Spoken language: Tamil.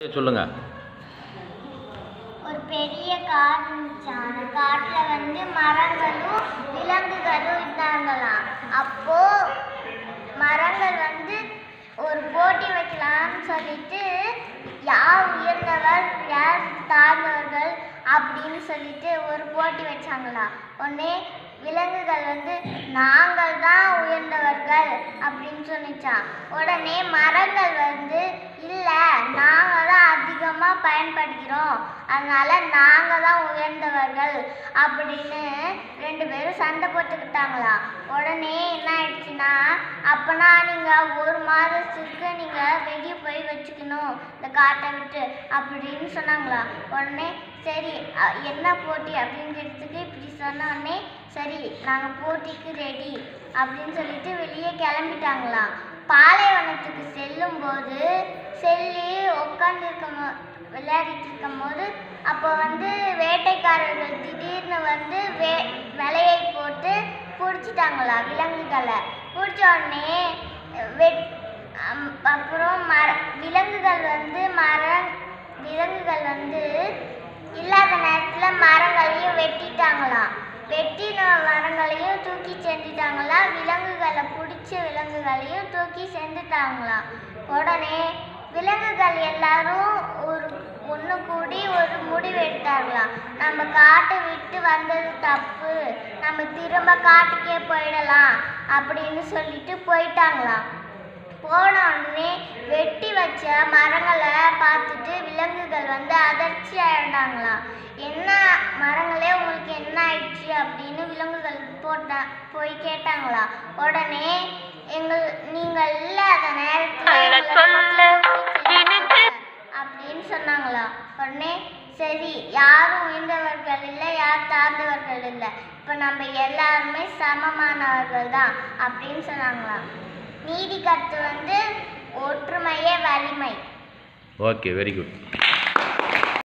சொல்லுங்கள் ஒரு பெரிய காடு இருந்துச்சாம் அந்த காட்டுல வந்து மரங்களும் விலங்குகளும் இருந்தாங்களாம் அப்போ மரங்கள் வந்து ஒரு போட்டி வைக்கலாம்னு சொல்லிட்டு யார் உயர்ந்தவர் யார் தாழ்ந்தவர்கள் அப்படின்னு சொல்லிட்டு ஒரு போட்டி வச்சாங்களா உடனே விலங்குகள் வந்து நாங்கள் தான் உயர்ந்தவர்கள் அப்படின்னு சொன்னிச்சான் உடனே மரங்கள் வந்து இல்லை நாங்கள் தான் அதிகமாக பயன்படுத்துகிறோம் அதனால நாங்கள் தான் உயர்ந்தவர்கள் அப்படின்னு ரெண்டு பேரும் சண்டை போட்டுக்கிட்டாங்களா உடனே என்ன ஆயிடுச்சுன்னா அப்போனா நீங்கள் ஒரு மாதத்துக்கு நீங்கள் வெளியே போய் வச்சுக்கணும் இந்த காட்டை விட்டு அப்படின்னு சொன்னாங்களா உடனே சரி அ- என்ன போட்டி அப்படின்னு கேட்டதுக்கு இப்படி சொன்ன உடனே சரி நாங்கள் போட்டிக்கு ரெடி அப்படின்னு சொல்லிட்டு வெளியே கிளம்பிட்டாங்களாம் பாலைவனத்துக்கு செல்லும்போது செல்லி உட்காந்து இருக்கும் விளையாடிட்டு இருக்கும்போது அப்போ வந்து வேட்டைக்காரர்கள் திடீர்னு வந்து வே வலையை போட்டு பிடிச்சிட்டாங்களா விலங்குகளை பிடிச்ச உடனே வெட் அம், அப்புறம் மர விலங்குகள் வந்து மர விலங்குகள் வந்து இல்லாத நேரத்தில் மரங்களையும் வெட்டிட்டாங்களாம் வெட்டின மரங்களையும் தூக்கி செஞ்சுட்டாங்களாம் விலங்குகளை பிடிச்ச விலங்குகளையும் தூக்கி செஞ்சுட்டாங்களாம் உடனே விலங்குகள் எல்லாரும் ஒரு ஒன்று கூடி ஒரு முடிவு எடுத்தாங்களாம் நம்ம காட்டை விட்டு வந்தது தப்பு நம்ம திரும்ப காட்டுக்கே போயிடலாம் அப்படின்னு சொல்லிட்டு போயிட்டாங்களாம் போன உடனே வெட்டி வச்ச மரங்களை பார்த்துட்டு விலங்குகள் வந்து அதிர்ச்சி ஆயிட்டாங்களாம் என்ன மரங்களே உங்களுக்கு என்ன ஆயிடுச்சு அப்படின்னு விலங்குகள் போட்டா போய் கேட்டாங்களா உடனே எங்கள் நீங்கள் இல்லாத நேரத்தில் எங்களை கொல்ல அப்படின்னு சொன்னாங்களா உடனே சரி யாரும் உயர்ந்தவர்கள் இல்லை யார் தாழ்ந்தவர்கள் இல்லை இப்போ நம்ம எல்லாருமே சமமானவர்கள் தான் அப்படின்னு சொன்னாங்களாம் நீதி கருத்து வந்து ஒற்றுமையே வலிமை ஓகே வெரி குட்